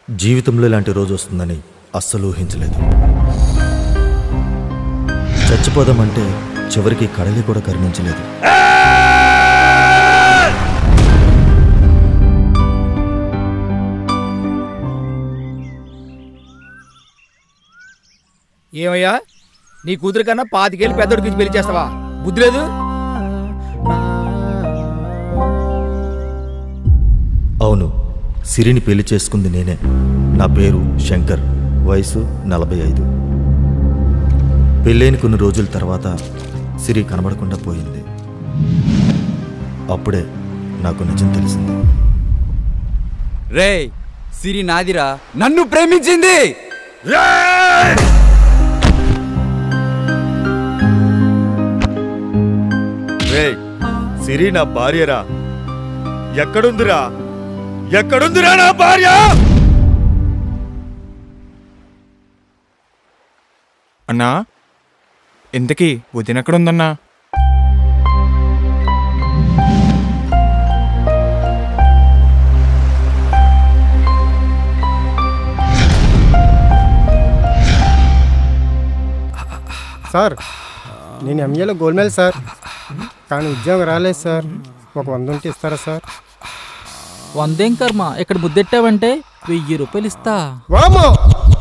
జీవితంలో ఇలాంటి రోజు వస్తుందని అస్సలు ఊహించలేదు చచ్చిపోదామంటే చివరికి కడలి కూడా కరుణించలేదు ఏమయ్యా నీ కూతురు కన్నా పాతికేళ్ళు పెద్దోడికి పెళ్లి చేస్తావా బుద్ధి లేదు అవును సిరిని పెళ్లి చేసుకుంది నేనే నా పేరు శంకర్ వయసు నలభై ఐదు పెళ్ళైన కొన్ని రోజుల తర్వాత సిరి కనబడకుండా పోయింది అప్పుడే నాకు నిజం తెలిసింది రే సిరి నాదిరా నన్ను ప్రేమించింది రే సిరి నా భార్యరా ఎక్కడుందిరా ఎక్కడుందిరా నా భార్య అన్నా ఇంతకీ వదిన ఎక్కడుందన్నా సార్ నేను ఎంఏలో గోల్డ్ మెడల్ సార్ కానీ ఉద్యోగం రాలేదు సార్ ఒక వంద ఉంటే ఇస్తారా సార్ వందేం కర్మ ఇక్కడ ముద్దెట్టావంటే వెయ్యి రూపాయలు ఇస్తా వామో